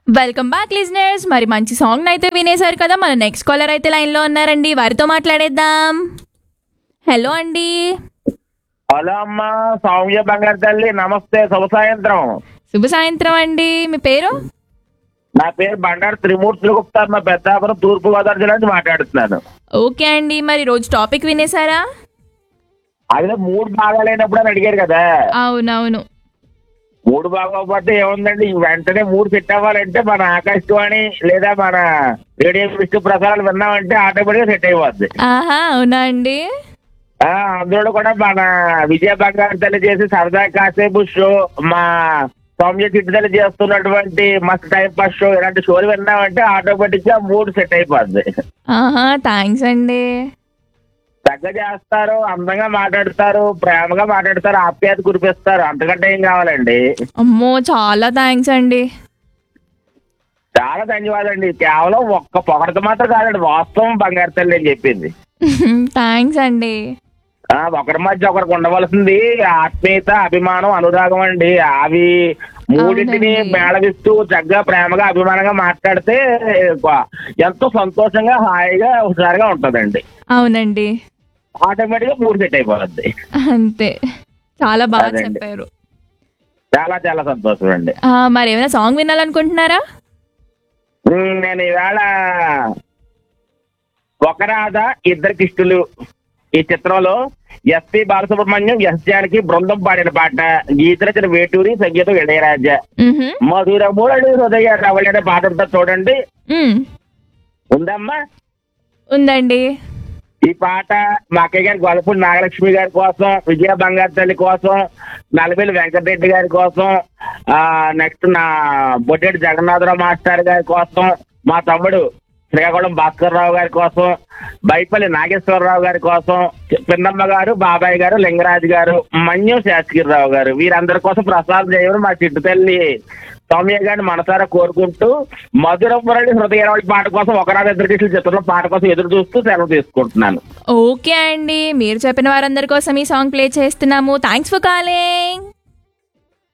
Welcome back listeners మరి మంచి song అయితే వినేశారు కదా మన నెక్స్ట్ కాలర్ అయితే లైన్లో ఉన్నారండి వారితో మాట్లాడేద్దాం హలో అండి హలో అమ్మ సౌమ్య బంగారు తల్లి నమస్తే శుభ సాయంత్రం శుభ సాయంత్రం అండి మీ పేరు నా పేరు బండారు త్రిమూర్తులు గుప్తా మా పెద్దాపురం తూర్పు గోదావరి జిల్లా నుంచి మాట్లాడుతున్నాను ఓకే అండి మరి రోజు టాపిక్ వినేశారా అదే మూడు బాగాలేనప్పుడు అని అడిగారు కదా అవునవును మూడు బాగోకపోతే ఏముందండి వెంటనే మూడు సెట్ అవ్వాలంటే మన ఆకాశవాణి లేదా మన రేడియో విష్ణు ప్రసారాలు విన్నామంటే ఆటోమేటిక్గా సెట్ అయిపోద్ది ఆహా అవునా అండి ఆ, అందులో కూడా మన విజయ బంగారు తల్లి చేసి సరదా కాసేపు షో మా సౌమ్య చిట్టుదల్లి చేస్తున్నటువంటి మస్తు టైం పాస్ షో ఇలాంటి షోలు విన్నామంటే ఆటోమేటిక్ గా మూడు సెట్ అయిపోద్ది ఆహా థ్యాంక్స్ అండి చక్కగా చేస్తారు అందంగా మాట్లాడతారు ప్రేమగా మాట్లాడతారు ఆప్యాయత కురిపిస్తారు అంతకంటే ఏం కావాలండి అమ్మో చాలా థ్యాంక్స్ అండి చాలా ధన్యవాదాలండి కేవలం ఒక్క పొగడత మాత్రం కాదండి వాస్తవం బంగారు తల్లి అని చెప్పింది థ్యాంక్స్ అండి ఆ, ఒకరి మధ్య ఒకరికి ఉండవలసింది ఆత్మీయత అభిమానం అనురాగం అండి అవి మూడింటిని అవునండి. మేళవిస్తూ చక్కగా ప్రేమగా అభిమానంగా మాట్లాడితే ఎంతో సంతోషంగా హాయిగా హుషారుగా ఉంటదండి అవునండి ఆటోమేటిక్ గా మూడు సెట్ అయిపోద్ది అంతే చాలా బాగా అదండి. చెప్పారు చాలా చాలా సంతోషం అండి ఆ, మరి ఏమైనా సాంగ్ వినాలనుకుంటున్నారా ఉమ్, నేను ఈవేళ ఒక రాధ ఇద్దరు కిష్టులు ఈ చిత్రంలో ఎస్పి బాలసుబ్రహ్మణ్యం ఎస్ జానకి బృందం పాడిన పాట గీత రచన వేటూరి సంగీతం ఇళయరాజా మ్హూ. మధుర మూడు హృదయ రవళి అనే పాట ఉంటుంది చూడండి మ్, ఉందమ్మా ఉందండి ఈ పాట మా అక్కయ్య గారి గొల్లపూడి నాగలక్ష్మి గారి కోసం విజయ బంగారు తల్లి కోసం నలబెల్లి వెంకటరెడ్డి గారి కోసం ఆ నెక్స్ట్ నా బొడ్డెడి జగన్నాథరావు మాస్టర్ గారి కోసం మా తమ్ముడు శ్రీకాకుళం భాస్కర్ రావు గారి కోసం బైపల్లి నాగేశ్వరరావు గారి కోసం పిన్నమ్మ గారు బాబాయ్ గారు లింగరాజు గారు మన్యం శాస్త్రిరావు గారు వీరందరి కోసం ప్రసాద్ చేయమని మా చిట్టు తల్లి సౌమ్య గారిని మనసారా కోరుకుంటూ మధుర మురళి హృదయ పాట కోసం ఒకరాదు ఇద్దరు కిష్టుల చిత్రంలో పాట కోసం ఎదురు చూస్తూ సెలవు తీసుకుంటున్నాను ఓకే అండి మీరు చెప్పిన వారందరి కోసం ఈ సాంగ్ ప్లే చేస్తున్నాము థ్యాంక్స్ ఫర్ కాలింగ్